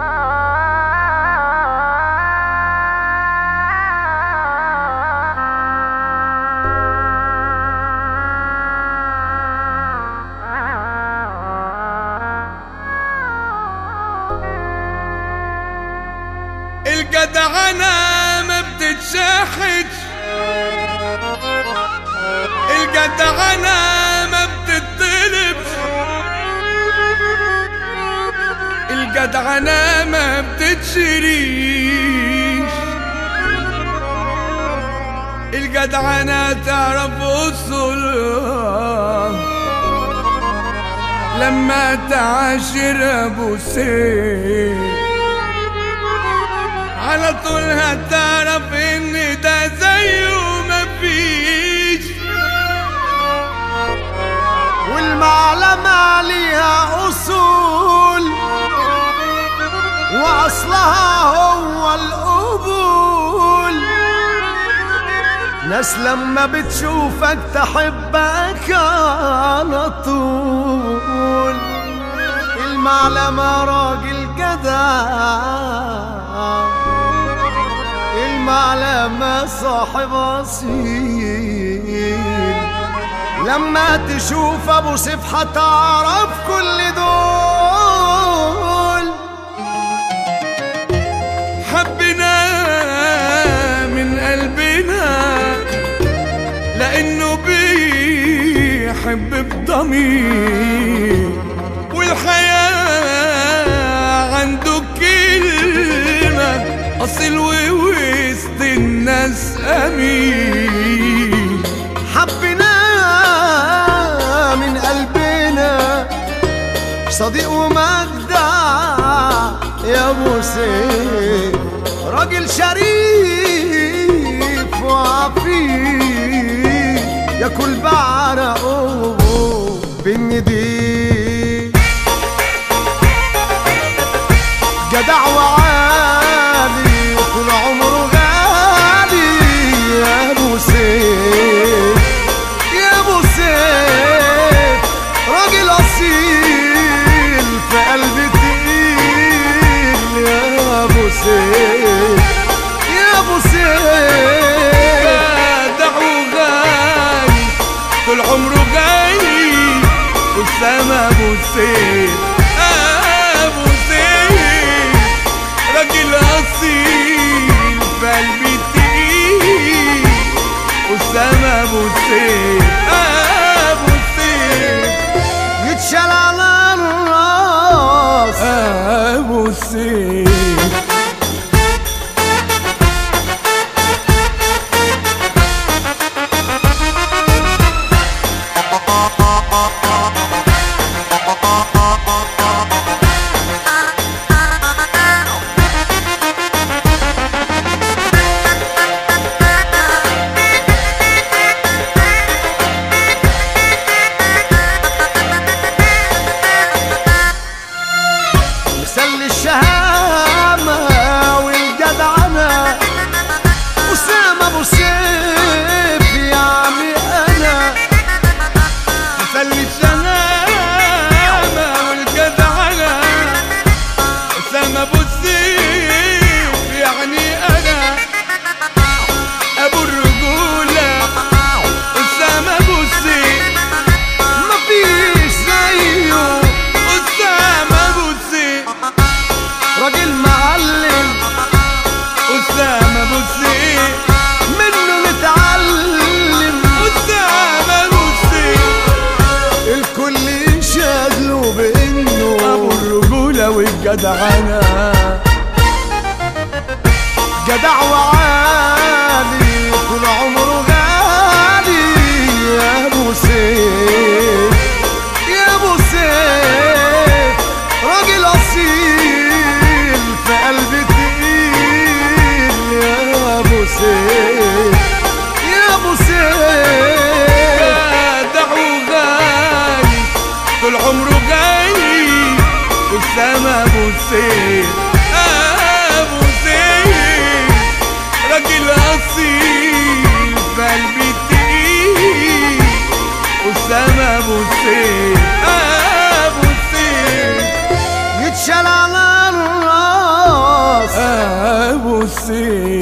الجدعنة ما بتتشاحج الجدعنة ما بتطلب الجدعنة ما بتتشريش الجدعنة تعرف أصولها لما تعاشر أبو سيف على طول هتعرف ان ده زيه مفيش والمعلمة ليها أصول وأصلها هو القبول ناس لما بتشوفك تحبك على طول المعلمة راجل جدع المعلمة صاحب أصيل لما تشوف أبو سيف هتعرف كل دول حبنا من قلبنا لانه بيحب بضمير والحياة عنده كلمة أصيل ووسط الناس أمين حبنا من قلبنا صديق ومجدع يا ابو سيف راجل شريف وعفيف ياكل بعرقه بالنديد جدع وعالي طول عمره غالي يا ابو سيف يا ابو سيف راجل اصيل في قلبي تقيل يا ابو سيف يا ابو سيف جدع وغالي طول عمره غالي أسامة أبو سيف أبو سيف راجل أصيل في قلبي تقيل أسامة أبو سيف أبو سيف يتشال على الراس أبو سيف مسل الشهامة والجدعنة أسامة أبو سيف يا عمي أنا خلي الشهامة والجدعنة أسامة أبو السيف يعني أنا أبو الرجولة أسامة أبو السيف مفيش زيه أسامة أبو السيف راجل معلم أسامة أبو السيف منه نتعلم أسامة أبو السيف الكل ينشاد له بإنه أبو الرجولة والجدعنة جدع وعالي طول عمره غالي يا ابو سيف يا ابو سيف راجل اصيل في قلبي تقيل يا ابو سيف يا ابو سيف جدع وغالي طول عمره غالي أسامة أبو سيف أبو سيف راجل أصيل في قلبي تقيل أسامة أبو سيف أبو سيف يتشال على الراس ابو سيف